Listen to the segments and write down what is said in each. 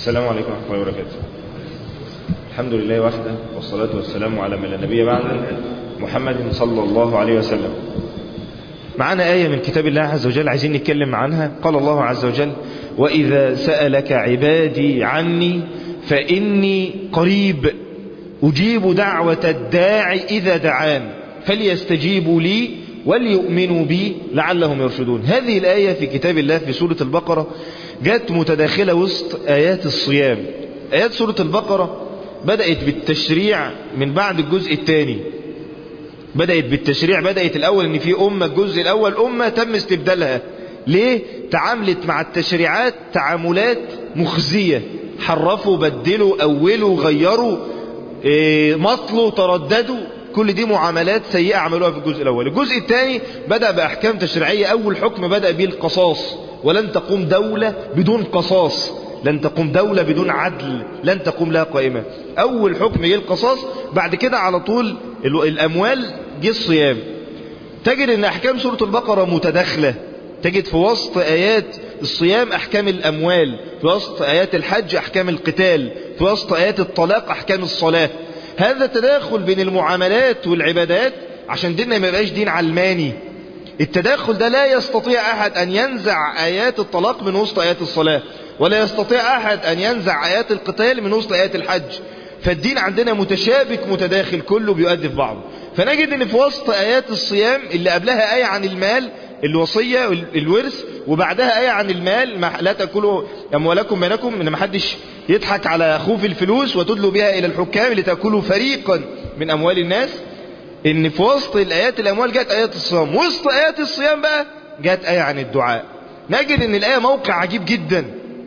السلام عليكم ورحمة الله وبركاته الحمد لله وحده والصلاة والسلام على من لا نبي بعده محمد صلى الله عليه وسلم معنا آية من كتاب الله عز وجل عايزين نتكلم عنها قال الله عز وجل وإذا سألك عبادي عني فإني قريب أجيب دعوة الداعي إذا دعان فليستجيبوا لي وليؤمنوا بي لعلهم يرشدون هذه الآية في كتاب الله في سورة البقرة جت متداخلة وسط آيات الصيام آيات سورة البقرة بدأت بالتشريع من بعد الجزء الثاني بدأت بالتشريع بدأت الأول ان في أمة الجزء الأول أمة تم استبدالها ليه تعاملت مع التشريعات تعاملات مخزية حرفوا بدلوا أولوا غيروا إيه مطلوا ترددوا كل دي معاملات سيئة عملوها في الجزء الأول الجزء الثاني بدأ بأحكام تشريعية أول حكم بدأ به القصاص ولن تقوم دولة بدون قصاص لن تقوم دولة بدون عدل لن تقوم لها قائمة أول حكم جه القصاص بعد كده على طول الأموال جه الصيام تجد أن أحكام سورة البقرة متداخلة تجد في وسط آيات الصيام أحكام الأموال في وسط آيات الحج أحكام القتال في وسط آيات الطلاق أحكام الصلاة هذا تداخل بين المعاملات والعبادات عشان ديننا ما يبقاش دين علماني التداخل ده لا يستطيع أحد أن ينزع آيات الطلاق من وسط آيات الصلاة ولا يستطيع أحد أن ينزع آيات القتال من وسط آيات الحج فالدين عندنا متشابك متداخل كله بيؤدي في بعضه فنجد ان في وسط آيات الصيام اللي قبلها آية عن المال الوصية الورث وبعدها آية عن المال لا تأكلوا أموالكم بينكم إن ما حدش يضحك على أخوه في الفلوس وتدلوا بها إلى الحكام لتأكلوا فريقا من أموال الناس إن في وسط الآيات الأموال جاءت آيات الصيام وسط آيات الصيام بقى جاءت آية عن الدعاء نجد إن الآية موقع عجيب جدا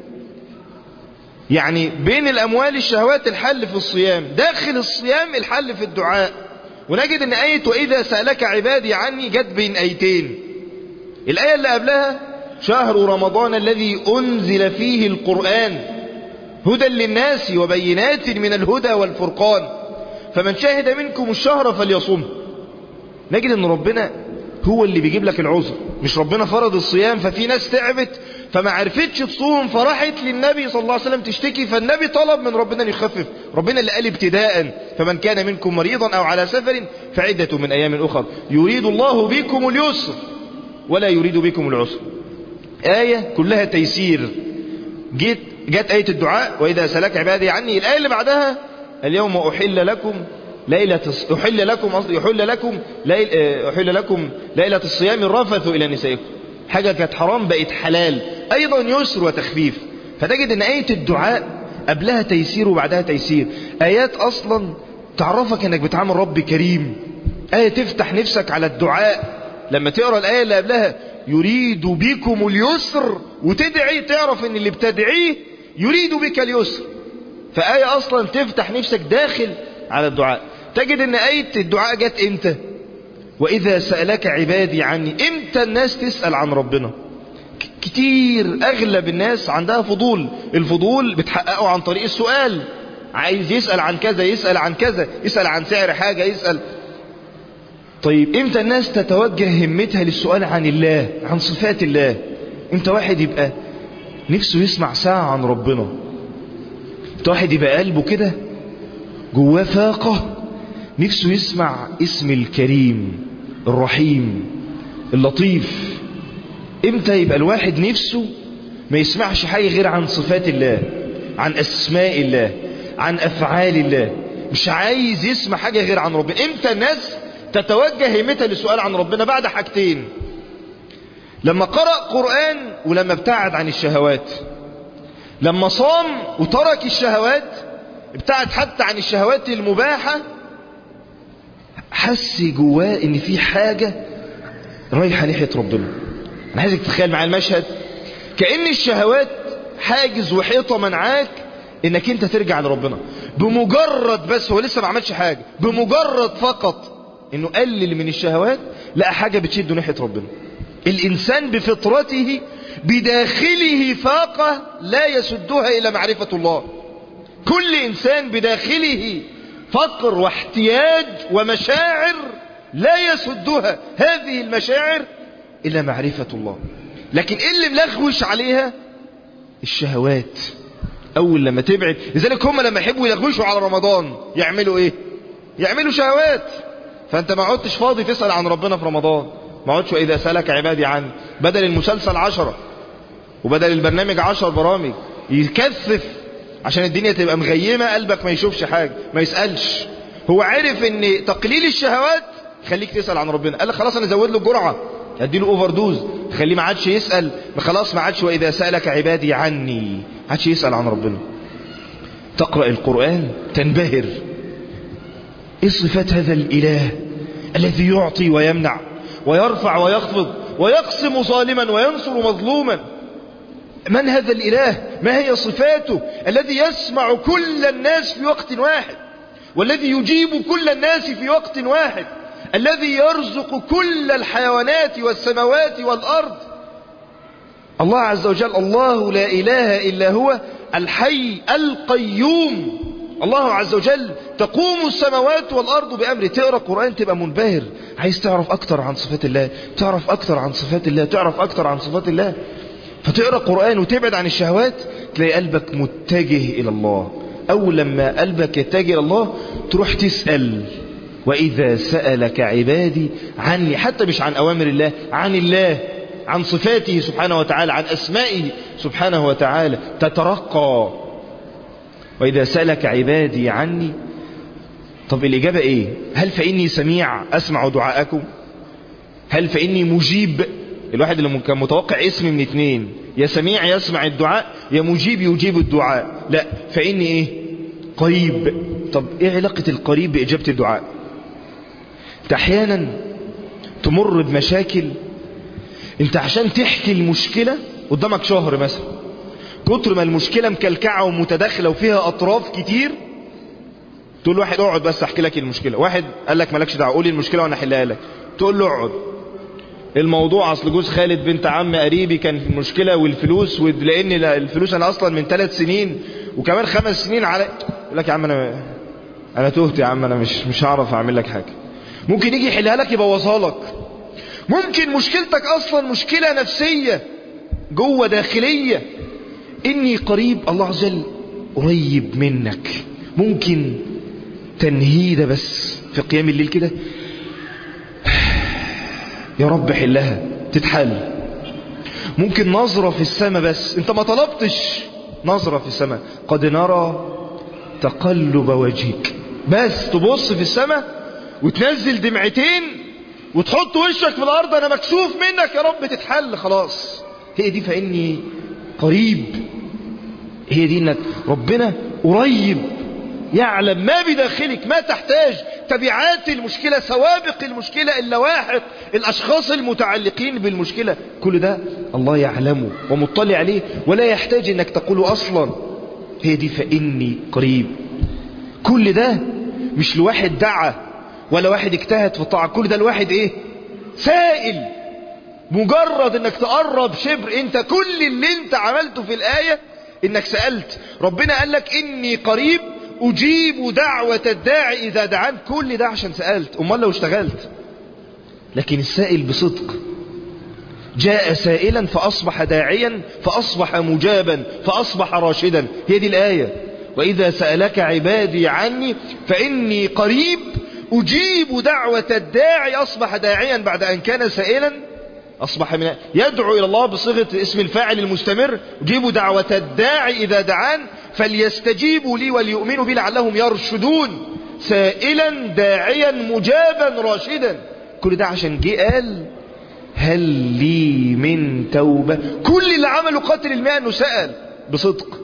يعني بين الأموال الشهوات الحل في الصيام داخل الصيام الحل في الدعاء ونجد ان آية وإذا سألك عبادي عني جت بين آيتين الآية اللي قبلها شهر رمضان الذي أنزل فيه القرآن هدى للناس وبينات من الهدى والفرقان فمن شاهد منكم الشهر فليصم نجد ان ربنا هو اللي بيجيب لك العذر مش ربنا فرض الصيام ففي ناس تعبت فما عرفتش تصوم فراحت للنبي صلى الله عليه وسلم تشتكي فالنبي طلب من ربنا ان يخفف ربنا اللي قال ابتداء فمن كان منكم مريضا او على سفر فعدة من ايام اخر يريد الله بكم اليسر ولا يريد بكم العسر آية كلها تيسير جيت جت آية الدعاء وإذا سلك عبادي عني الآية اللي بعدها اليوم أحل لكم ليلة أحل لكم يحل لكم ليل أحل لكم ليلة الصيام الرفث إلى نسائكم حاجة كانت حرام بقت حلال أيضا يسر وتخفيف فتجد أن آية الدعاء قبلها تيسير وبعدها تيسير آيات أصلا تعرفك أنك بتعامل رب كريم آية تفتح نفسك على الدعاء لما تقرأ الآية اللي قبلها يريد بكم اليسر وتدعي تعرف ان اللي بتدعيه يريد بك اليسر فآية أصلا تفتح نفسك داخل على الدعاء تجد ان آية الدعاء جت امتى وإذا سألك عبادي عني امتى الناس تسأل عن ربنا كتير أغلب الناس عندها فضول الفضول بتحققه عن طريق السؤال عايز يسأل عن كذا يسأل عن كذا يسأل عن سعر حاجة يسأل طيب امتى الناس تتوجه همتها للسؤال عن الله عن صفات الله امتى واحد يبقى نفسه يسمع ساعة عن ربنا امتى واحد يبقى قلبه كده جواه فاقة نفسه يسمع اسم الكريم الرحيم اللطيف امتى يبقى الواحد نفسه ما يسمعش حاجة غير عن صفات الله عن اسماء الله عن افعال الله مش عايز يسمع حاجة غير عن ربنا امتى الناس تتوجه همتها للسؤال عن ربنا بعد حاجتين لما قرأ قرآن ولما ابتعد عن الشهوات لما صام وترك الشهوات ابتعد حتى عن الشهوات المباحة حس جواه ان في حاجة رايحة ناحية ربنا انا عايزك تتخيل معايا المشهد كأن الشهوات حاجز وحيطة منعاك انك انت ترجع لربنا بمجرد بس هو لسه ما عملش حاجة بمجرد فقط انه قلل من الشهوات لقى حاجة بتشده ناحية ربنا الانسان بفطرته بداخله فاقة لا يسدها الى معرفة الله كل انسان بداخله فقر واحتياج ومشاعر لا يسدها هذه المشاعر الى معرفة الله لكن اللي ملغوش عليها الشهوات اول لما تبعد لذلك هم لما يحبوا يلغوشوا على رمضان يعملوا ايه يعملوا شهوات فانت ما عدتش فاضي تسأل عن ربنا في رمضان ما عدتش واذا سألك عبادي عني بدل المسلسل عشرة وبدل البرنامج عشر برامج يكثف عشان الدنيا تبقى مغيمة قلبك ما يشوفش حاجة ما يسألش هو عرف ان تقليل الشهوات خليك تسأل عن ربنا قال لك خلاص انا ازود له الجرعة ادي له اوفر دوز خليه ما عادش يسأل خلاص ما عادش واذا سألك عبادي عني ما عادش يسأل عن ربنا تقرأ القرآن تنبهر ايه صفات هذا الاله الذي يعطي ويمنع ويرفع ويخفض ويقسم ظالما وينصر مظلوما من هذا الاله ما هي صفاته الذي يسمع كل الناس في وقت واحد والذي يجيب كل الناس في وقت واحد الذي يرزق كل الحيوانات والسماوات والأرض الله عز وجل الله لا إله إلا هو الحي القيوم الله عز وجل تقوم السماوات والأرض بأمره تقرأ قرآن تبقى منبهر عايز تعرف أكتر عن صفات الله تعرف أكتر عن صفات الله تعرف أكتر عن صفات الله فتقرأ قرآن وتبعد عن الشهوات تلاقي قلبك متجه إلى الله أول لما قلبك يتجه إلى الله تروح تسأل وإذا سألك عبادي عني حتى مش عن أوامر الله عن الله عن صفاته سبحانه وتعالى عن أسمائه سبحانه وتعالى تترقى وإذا سألك عبادي عني طب الإجابة إيه هل فإني سميع أسمع دعاءكم هل فإني مجيب الواحد اللي كان متوقع اسم من اتنين يا سميع يسمع الدعاء يا مجيب يجيب الدعاء لا فإني إيه قريب طب إيه علاقة القريب بإجابة الدعاء انت احيانا تمر بمشاكل انت عشان تحكي المشكلة قدامك شهر مثلا كتر ما المشكلة مكلكعة ومتداخلة وفيها اطراف كتير تقول واحد اقعد بس احكي لك المشكلة واحد قال لك مالكش دعوه قولي المشكلة وانا احلها لك تقول له اقعد الموضوع اصل جوز خالد بنت عم قريبي كان في المشكلة والفلوس ولان الفلوس انا اصلا من ثلاث سنين وكمان خمس سنين على يقول لك يا عم انا انا تهت يا عم انا مش مش هعرف اعمل لك حاجة ممكن يجي يحلها لك يبوظها لك ممكن مشكلتك اصلا مشكلة نفسية جوه داخلية اني قريب الله عز وجل قريب منك ممكن تنهيدة بس في قيام الليل كده يا رب حلها تتحل ممكن نظرة في السماء بس انت ما طلبتش نظرة في السماء قد نرى تقلب وجهك بس تبص في السماء وتنزل دمعتين وتحط وشك في الارض انا مكسوف منك يا رب تتحل خلاص هي دي فاني قريب هي دي انك ربنا قريب يعلم ما بداخلك ما تحتاج تبعات المشكلة سوابق المشكلة اللواحق الأشخاص المتعلقين بالمشكلة كل ده الله يعلمه ومطلع عليه ولا يحتاج انك تقوله أصلا هي دي فإني قريب كل ده مش لواحد دعا ولا واحد اجتهد في الطاعة كل ده الواحد ايه سائل مجرد انك تقرب شبر انت كل اللي انت عملته في الآية انك سألت ربنا قال لك اني قريب اجيب دعوة الداعي اذا دعان كل ده عشان سألت امال لو اشتغلت لكن السائل بصدق جاء سائلا فاصبح داعيا فاصبح مجابا فاصبح راشدا هي دي الايه واذا سالك عبادي عني فاني قريب اجيب دعوه الداعي اصبح داعيا بعد ان كان سائلا أصبح من يدعو إلى الله بصيغة اسم الفاعل المستمر جيبوا دعوة الداعي إذا دعان فليستجيبوا لي وليؤمنوا بي لعلهم يرشدون سائلا داعيا مجابا راشدا كل ده عشان جه قال هل لي من توبة كل اللي عمله قاتل الماء أنه سأل بصدق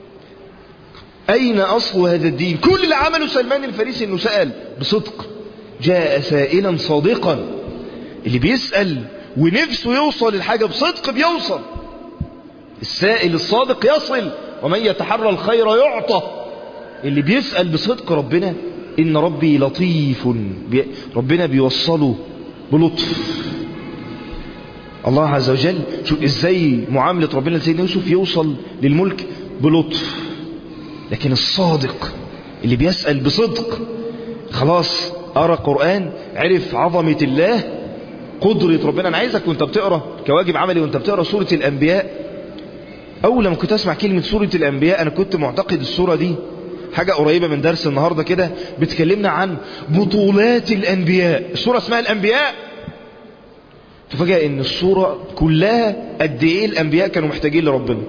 أين أصل هذا الدين كل اللي عمله سلمان الفارسي أنه سأل بصدق جاء سائلا صادقا اللي بيسأل ونفسه يوصل الحاجة بصدق بيوصل السائل الصادق يصل ومن يتحرى الخير يعطى اللي بيسأل بصدق ربنا إن ربي لطيف بي ربنا بيوصله بلطف الله عز وجل شوف ازاي معاملة ربنا لسيدنا يوسف يوصل للملك بلطف لكن الصادق اللي بيسأل بصدق خلاص قرأ قرآن عرف عظمة الله قدرة ربنا أنا عايزك وانت بتقرأ كواجب عملي وانت بتقرأ سورة الأنبياء أول لما كنت أسمع كلمة سورة الأنبياء أنا كنت معتقد السورة دي حاجة قريبة من درس النهاردة كده بتكلمنا عن بطولات الأنبياء السورة اسمها الأنبياء تفاجأ ان الصورة كلها قد ايه الانبياء كانوا محتاجين لربنا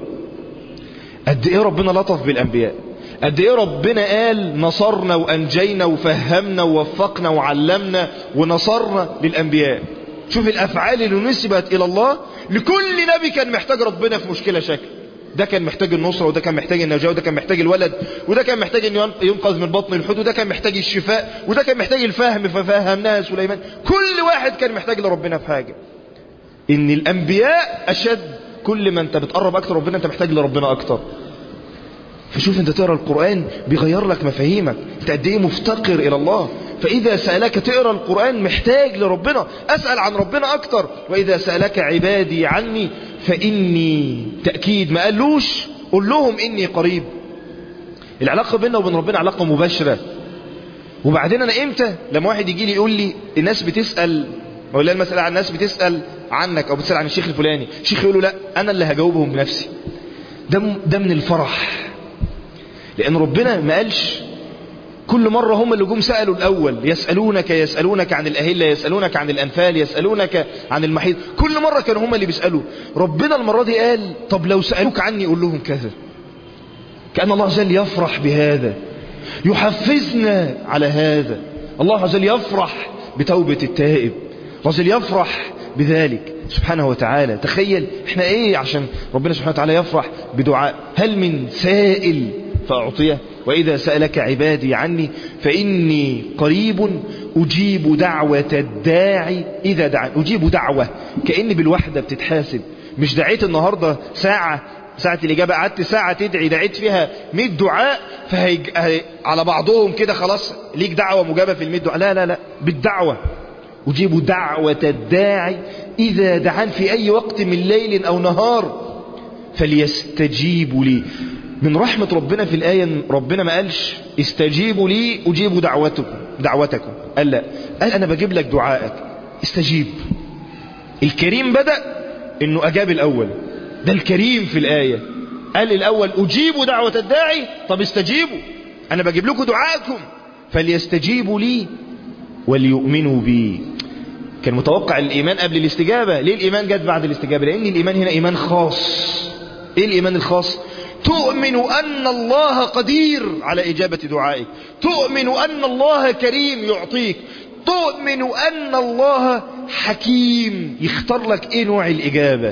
قد ايه ربنا لطف بالانبياء قد ايه ربنا قال نصرنا وانجينا وفهمنا ووفقنا وعلمنا ونصرنا للانبياء شوف الافعال اللي نسبت الى الله لكل نبي كان محتاج ربنا في مشكلة شكل ده كان محتاج النصرة وده كان محتاج النجاة وده كان محتاج الولد وده كان محتاج ان ينقذ من بطن الحوت وده كان محتاج الشفاء وده كان محتاج الفهم ففهمناها سليمان كل واحد كان محتاج لربنا في حاجة ان الانبياء اشد كل ما انت بتقرب اكتر ربنا انت محتاج لربنا اكتر فشوف انت تقرا القرآن بيغير لك مفاهيمك انت قد ايه مفتقر الى الله فاذا سألك تقرا القرآن محتاج لربنا اسأل عن ربنا اكتر واذا سألك عبادي عني فاني تأكيد ما قالوش قل لهم اني قريب العلاقة بيننا وبين ربنا علاقة مباشرة وبعدين انا امتى لما واحد يجي لي يقول لي الناس بتسأل ولا المسألة عن الناس بتسأل عنك او بتسأل عن الشيخ الفلاني الشيخ يقول له لا انا اللي هجاوبهم بنفسي ده ده من الفرح لان ربنا ما قالش كل مرة هم اللي جم سألوا الأول يسألونك يسألونك عن الأهلة يسألونك عن الأنفال يسألونك عن المحيط كل مرة كانوا هم اللي بيسألوا ربنا المرة دي قال طب لو سألوك عني قول لهم كذا كأن الله عز وجل يفرح بهذا يحفزنا على هذا الله عز وجل يفرح بتوبة التائب الله عز وجل يفرح بذلك سبحانه وتعالى تخيل احنا ايه عشان ربنا سبحانه وتعالى يفرح بدعاء هل من سائل فأعطيه وإذا سألك عبادي عني فإني قريب أجيب دعوة الداعي إذا دعا أجيب دعوة كأني بالوحدة بتتحاسب مش دعيت النهاردة ساعة ساعة الإجابة قعدت ساعة تدعي دعيت فيها 100 دعاء فهيج... على بعضهم كده خلاص ليك دعوة مجابة في المئة دعاء لا لا لا بالدعوة أجيب دعوة الداعي إذا دعان في أي وقت من ليل أو نهار فليستجيبوا لي من رحمة ربنا في الآية ربنا ما قالش استجيبوا لي أجيب دعوتكم دعوتكم قال لا قال أنا بجيب لك دعائك استجيب الكريم بدأ انه اجاب الاول ده الكريم في الآية قال الاول اجيب دعوة الداعي طب استجيبوا انا بجيب لكم دعائكم فليستجيبوا لي وليؤمنوا بي كان متوقع الايمان قبل الاستجابة ليه الايمان جت بعد الاستجابة لان الايمان هنا ايمان خاص ايه الايمان الخاص تؤمن أن الله قدير على إجابة دعائك تؤمن أن الله كريم يعطيك تؤمن أن الله حكيم يختار لك إيه نوع الإجابة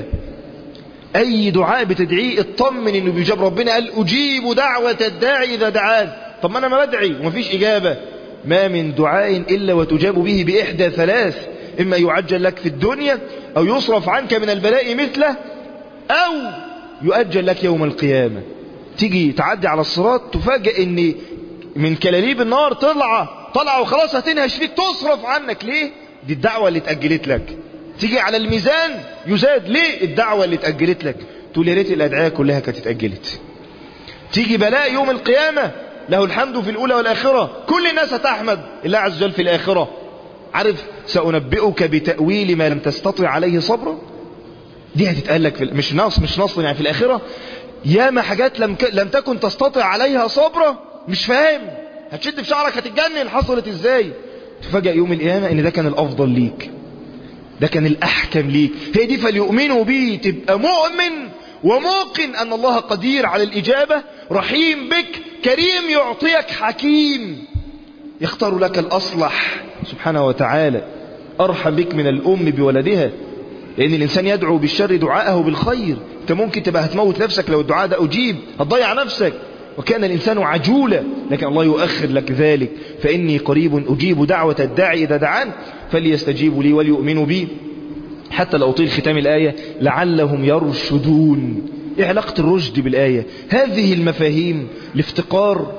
أي دعاء بتدعيه اطمن إنه بيجاب ربنا قال أجيب دعوة الداعي إذا دعان طب ما أنا ما بدعي ومفيش إجابة ما من دعاء إلا وتجاب به بإحدى ثلاث إما يعجل لك في الدنيا أو يصرف عنك من البلاء مثله أو يؤجل لك يوم القيامة تيجي تعدي على الصراط تفاجئ ان من كلاليب النار طلع طلع وخلاص هتنهش فيك تصرف عنك ليه دي الدعوة اللي اتأجلت لك تيجي على الميزان يزاد ليه الدعوة اللي اتأجلت لك تقول يا ريت الأدعية كلها كانت اتأجلت تيجي بلاء يوم القيامة له الحمد في الأولى والآخرة كل الناس هتحمد الله عز وجل في الآخرة عارف سأنبئك بتأويل ما لم تستطع عليه صبرا دي هتتقال لك في مش نص مش نص يعني في الآخرة ياما حاجات لم ك... لم تكن تستطع عليها صبرا مش فاهم هتشد في شعرك هتتجنن حصلت ازاي تفاجئ يوم القيامة ان ده كان الافضل ليك ده كان الاحكم ليك هي دي فليؤمنوا بيه تبقى مؤمن وموقن ان الله قدير على الاجابة رحيم بك كريم يعطيك حكيم يختار لك الاصلح سبحانه وتعالى ارحم بك من الام بولدها لأن الإنسان يدعو بالشر دعاءه بالخير أنت ممكن تبقى هتموت نفسك لو الدعاء ده أجيب هتضيع نفسك وكان الإنسان عجولا لكن الله يؤخر لك ذلك فإني قريب أجيب دعوة الداعي إذا دعان فليستجيبوا لي وليؤمنوا بي حتى لو طيل ختام الآية لعلهم يرشدون إيه علاقة الرشد بالآية هذه المفاهيم الافتقار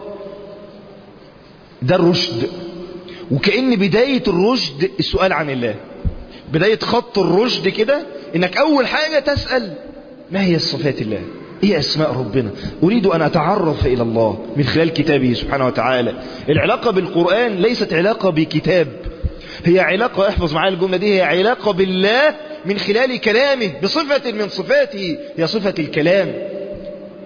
ده الرشد وكأن بداية الرشد السؤال عن الله بداية خط الرشد كده انك اول حاجة تسأل ما هي صفات الله ايه اسماء ربنا اريد ان اتعرف الى الله من خلال كتابه سبحانه وتعالى العلاقة بالقرآن ليست علاقة بكتاب هي علاقة احفظ معايا الجملة دي هي علاقة بالله من خلال كلامه بصفة من صفاته هي صفة الكلام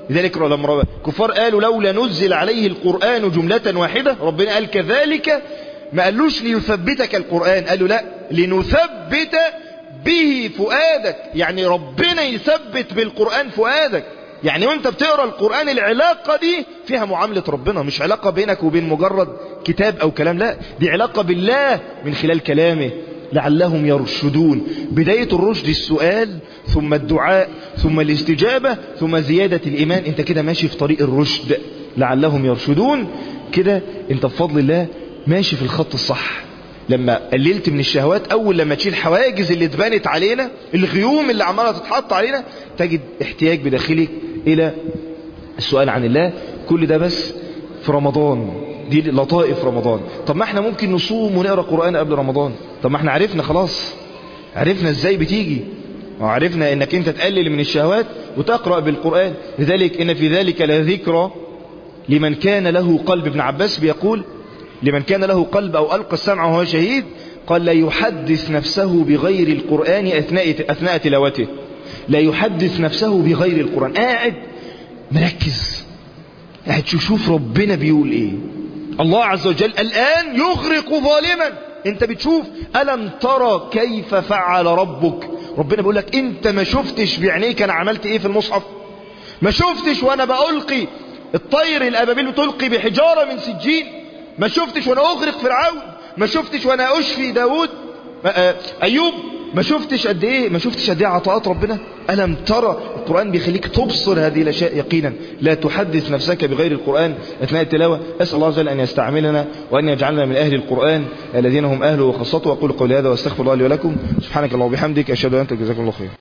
لذلك لما كفار قالوا لولا نزل عليه القرآن جملة واحدة ربنا قال كذلك ما قالوش ليثبتك القرآن قالوا لا لنثبت به فؤادك يعني ربنا يثبت بالقرآن فؤادك يعني وانت بتقرأ القرآن العلاقة دي فيها معاملة ربنا مش علاقة بينك وبين مجرد كتاب او كلام لا دي علاقة بالله من خلال كلامه لعلهم يرشدون بداية الرشد السؤال ثم الدعاء ثم الاستجابة ثم زيادة الإيمان انت كده ماشي في طريق الرشد لعلهم يرشدون كده انت بفضل الله ماشي في الخط الصح لما قللت من الشهوات اول لما تشيل حواجز اللي اتبنت علينا الغيوم اللي عمالة تتحط علينا تجد احتياج بداخلك الى السؤال عن الله كل ده بس في رمضان دي لطائف رمضان طب ما احنا ممكن نصوم ونقرأ قرآن قبل رمضان طب ما احنا عرفنا خلاص عرفنا ازاي بتيجي وعرفنا انك انت تقلل من الشهوات وتقرأ بالقرآن لذلك ان في ذلك لذكرى لمن كان له قلب ابن عباس بيقول لمن كان له قلب او القى السمع وهو شهيد قال لا يحدث نفسه بغير القرآن اثناء, أثناء تلاوته لا يحدث نفسه بغير القرآن قاعد مركز قاعد تشوف ربنا بيقول ايه الله عز وجل الآن يغرق ظالما انت بتشوف ألم ترى كيف فعل ربك ربنا بيقول لك انت ما شفتش بعينيك انا عملت ايه في المصحف ما شفتش وانا بألقي الطير الأبابيل بتلقي بحجارة من سجين ما شفتش وانا اغرق فرعون ما شفتش وانا اشفي داود ايوب ما شفتش قد ايه ما شفتش قد ايه عطاءات ربنا ألم ترى القرآن بيخليك تبصر هذه الأشياء يقينا لا تحدث نفسك بغير القرآن أثناء التلاوة أسأل الله جل أن يستعملنا وأن يجعلنا من أهل القرآن الذين هم أهله وخاصته وأقول قولي هذا واستغفر الله لي ولكم سبحانك الله وبحمدك أشهد أن أنت جزاكم الله خير